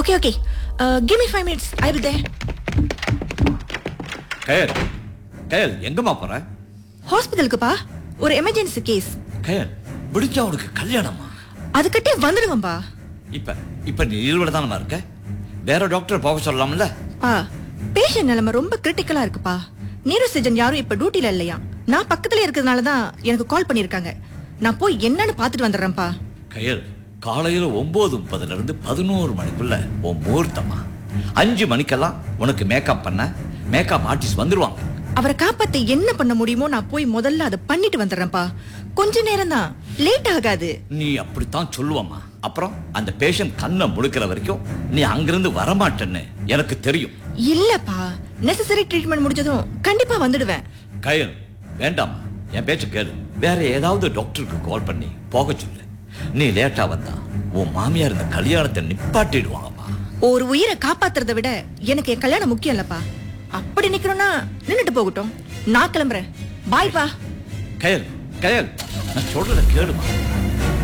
okay okay give me five minutes I will there Kayal Kayal எங்கம்மா போற ஹாஸ்பிட்டலுக்குப்பா ஒரு எமர்ஜென்சி கேஸ் கயல் விடிஞ்சா உனக்கு கல்யாணமா அதுக்கிட்டே வந்துடுங்கப்பா இப்ப இப்ப நீ இருவிட தானமா இருக்க வேற டாக்டர் போக சொல்லலாம்ல பா பேஷண்ட் நிலைமை ரொம்ப கிரிட்டிக்கலா இருக்குப்பா நீரோ சர்ஜன் யாரும் இப்ப டியூட்டில இல்லையா நான் பக்கத்துல இருக்கிறதுனால தான் எனக்கு கால் பண்ணிருக்காங்க நான் போய் என்னன்னு பார்த்துட்டு வந்துடுறேன்ப்பா கயல் காலையில ஒன்பது முப்பதுல இருந்து பதினோரு மணிக்குள்ள உன் முகூர்த்தமா அஞ்சு மணிக்கெல்லாம் உனக்கு மேக்கப் பண்ண மேக்கப் ஆர்டிஸ்ட் வந்துருவாங்க அவரை காப்பாத்த என்ன பண்ண முடியுமோ நான் போய் முதல்ல அதை பண்ணிட்டு வந்துடுறேன்ப்பா கொஞ்ச நேரம் தான் லேட் ஆகாது நீ அப்படித்தான் சொல்லுவம்மா அப்புறம் அந்த பேஷண்ட் கண்ணை முழுக்கிற வரைக்கும் நீ அங்கிருந்து வரமாட்டேன்னு எனக்கு தெரியும் இல்லப்பா நெசசரி ட்ரீட்மெண்ட் முடிஞ்சதும் கண்டிப்பா வந்துடுவேன் கயல் வேண்டாம் என் பேச்சு கேளு வேற ஏதாவது டாக்டருக்கு கால் பண்ணி போக சொல்லு நீ லேட்டா வந்தா உன் மாமியார் இந்த கல்யாணத்தை நிப்பாட்டிடுவாங்கம்மா ஒரு உயிரை காப்பாத்துறதை விட எனக்கு என் கல்யாணம் முக்கியம் இல்லப்பா அப்படி நிக்கணும்னா நின்னுட்டு போகட்டும் நான் கிளம்புறேன் பாய்ப்பா கயல் கயல் நான் சொல்றத கேளுமா